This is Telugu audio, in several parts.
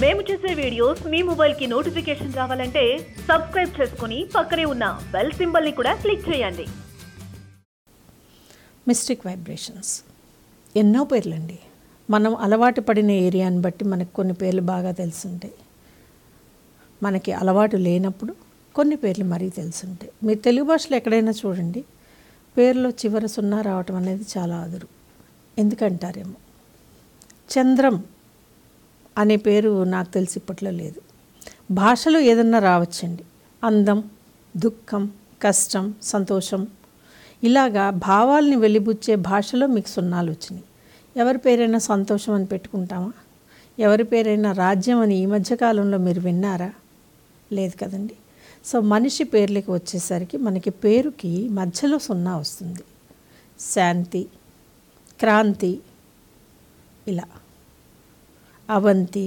మేము చేసే వీడియోస్ మీ మొబైల్ కి నోటిఫికేషన్ రావాలంటే సబ్స్క్రైబ్ చేసుకుని పక్కనే ఉన్న బెల్ సింబల్ ని కూడా క్లిక్ చేయండి మిస్టిక్ వైబ్రేషన్స్ ఎన్నో పేర్లండి మనం అలవాటు పడిన ఏరియాని బట్టి మనకు కొన్ని పేర్లు బాగా తెలుసుంటాయి మనకి అలవాటు లేనప్పుడు కొన్ని పేర్లు మరీ తెలుసుంటాయి మీరు తెలుగు భాషలో ఎక్కడైనా చూడండి పేర్లో చివర సున్నా రావటం అనేది చాలా అదురు ఎందుకంటారేమో చంద్రం అనే పేరు నాకు తెలిసి ఇప్పట్లో లేదు భాషలో ఏదన్నా రావచ్చండి అందం దుఃఖం కష్టం సంతోషం ఇలాగా భావాల్ని వెలిబుచ్చే భాషలో మీకు సున్నాలు వచ్చినాయి ఎవరి పేరైనా సంతోషం అని పెట్టుకుంటామా ఎవరి పేరైనా రాజ్యం అని ఈ మధ్యకాలంలో మీరు విన్నారా లేదు కదండి సో మనిషి పేర్లకి వచ్చేసరికి మనకి పేరుకి మధ్యలో సున్నా వస్తుంది శాంతి క్రాంతి ఇలా అవంతి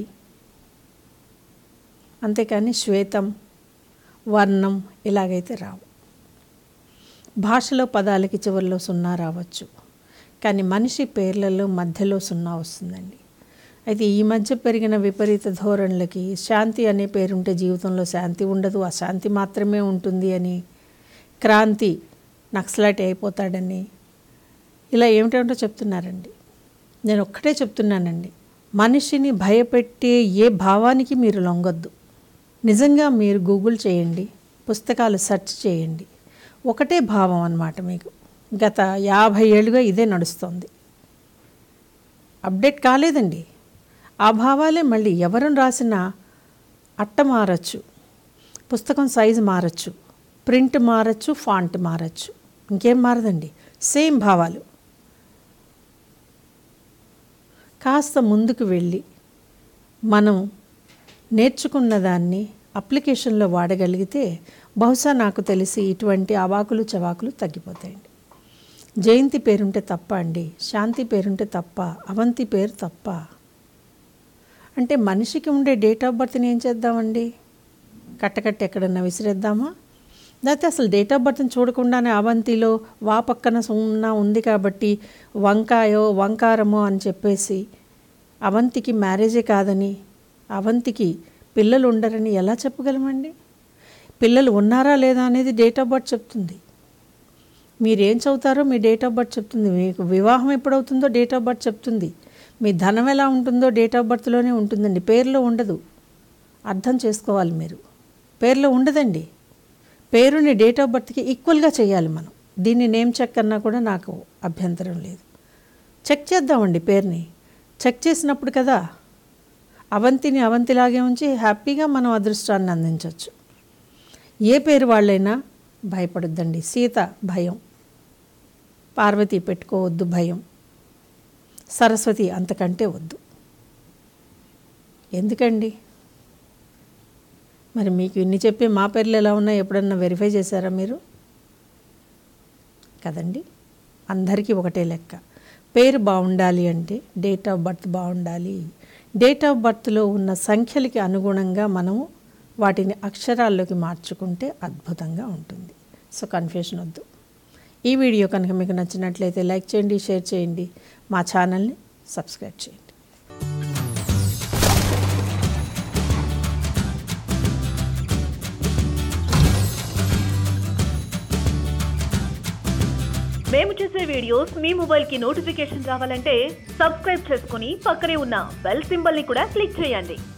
అంతేకాని శ్వేతం వర్ణం ఇలాగైతే రావు భాషలో పదాలకి చివరిలో సున్నా రావచ్చు కానీ మనిషి పేర్లలో మధ్యలో సున్నా వస్తుందండి అయితే ఈ మధ్య పెరిగిన విపరీత ధోరణులకి శాంతి అనే పేరుంటే జీవితంలో శాంతి ఉండదు అశాంతి మాత్రమే ఉంటుంది అని క్రాంతి నక్సలైట్ అయిపోతాడని ఇలా ఏమిటేమిటో చెప్తున్నారండి నేను ఒక్కటే చెప్తున్నానండి మనిషిని భయపెట్టే ఏ భావానికి మీరు లొంగొద్దు నిజంగా మీరు గూగుల్ చేయండి పుస్తకాలు సెర్చ్ చేయండి ఒకటే భావం అన్నమాట మీకు గత యాభై ఏళ్ళుగా ఇదే నడుస్తుంది అప్డేట్ కాలేదండి ఆ భావాలే మళ్ళీ ఎవరిని రాసినా అట్ట మారచ్చు పుస్తకం సైజు మారచ్చు ప్రింట్ మారచ్చు ఫాంట్ మారచ్చు ఇంకేం మారదండి సేమ్ భావాలు కాస్త ముందుకు వెళ్ళి మనం నేర్చుకున్న దాన్ని అప్లికేషన్లో వాడగలిగితే బహుశా నాకు తెలిసి ఇటువంటి అవాకులు చవాకులు తగ్గిపోతాయండి జయంతి పేరుంటే తప్ప అండి శాంతి పేరుంటే తప్ప అవంతి పేరు తప్ప అంటే మనిషికి ఉండే డేట్ ఆఫ్ బర్త్ని ఏం చేద్దామండి కట్టకట్టి ఎక్కడన్నా విసిరేద్దామా లేకపోతే అసలు డేట్ ఆఫ్ బర్త్ని చూడకుండానే అవంతిలో వా పక్కన సున్నా ఉంది కాబట్టి వంకాయో వంకారమో అని చెప్పేసి అవంతికి మ్యారేజే కాదని అవంతికి పిల్లలు ఉండరని ఎలా చెప్పగలమండి పిల్లలు ఉన్నారా లేదా అనేది డేట్ ఆఫ్ బర్త్ చెప్తుంది మీరేం చదువుతారో మీ డేట్ ఆఫ్ బర్త్ చెప్తుంది మీకు వివాహం ఎప్పుడవుతుందో డేట్ ఆఫ్ బర్త్ చెప్తుంది మీ ధనం ఎలా ఉంటుందో డేట్ ఆఫ్ బర్త్లోనే ఉంటుందండి పేరులో ఉండదు అర్థం చేసుకోవాలి మీరు పేరులో ఉండదండి పేరుని డేట్ ఆఫ్ బర్త్కి ఈక్వల్గా చేయాలి మనం దీన్ని నేమ్ చెక్ అన్నా కూడా నాకు అభ్యంతరం లేదు చెక్ చేద్దామండి పేరుని చెక్ చేసినప్పుడు కదా అవంతిని అవంతిలాగే ఉంచి హ్యాపీగా మనం అదృష్టాన్ని అందించవచ్చు ఏ పేరు వాళ్ళైనా భయపడొద్దండి సీత భయం పార్వతి పెట్టుకోవద్దు భయం సరస్వతి అంతకంటే వద్దు ఎందుకండి మరి మీకు ఇన్ని చెప్పి మా పేర్లు ఎలా ఉన్నాయి ఎప్పుడన్నా వెరిఫై చేశారా మీరు కదండి అందరికీ ఒకటే లెక్క పేరు బాగుండాలి అంటే డేట్ ఆఫ్ బర్త్ బాగుండాలి డేట్ ఆఫ్ బర్త్లో ఉన్న సంఖ్యలకి అనుగుణంగా మనము వాటిని అక్షరాల్లోకి మార్చుకుంటే అద్భుతంగా ఉంటుంది సో కన్ఫ్యూషన్ వద్దు ఈ వీడియో కనుక మీకు నచ్చినట్లయితే లైక్ చేయండి షేర్ చేయండి మా ఛానల్ని సబ్స్క్రైబ్ చేయండి మేము చేసే వీడియోస్ మీ మొబైల్ కి నోటిఫికేషన్ రావాలంటే సబ్స్క్రైబ్ చేసుకుని పక్కనే ఉన్న బెల్ సింబల్ ని కూడా క్లిక్ చేయండి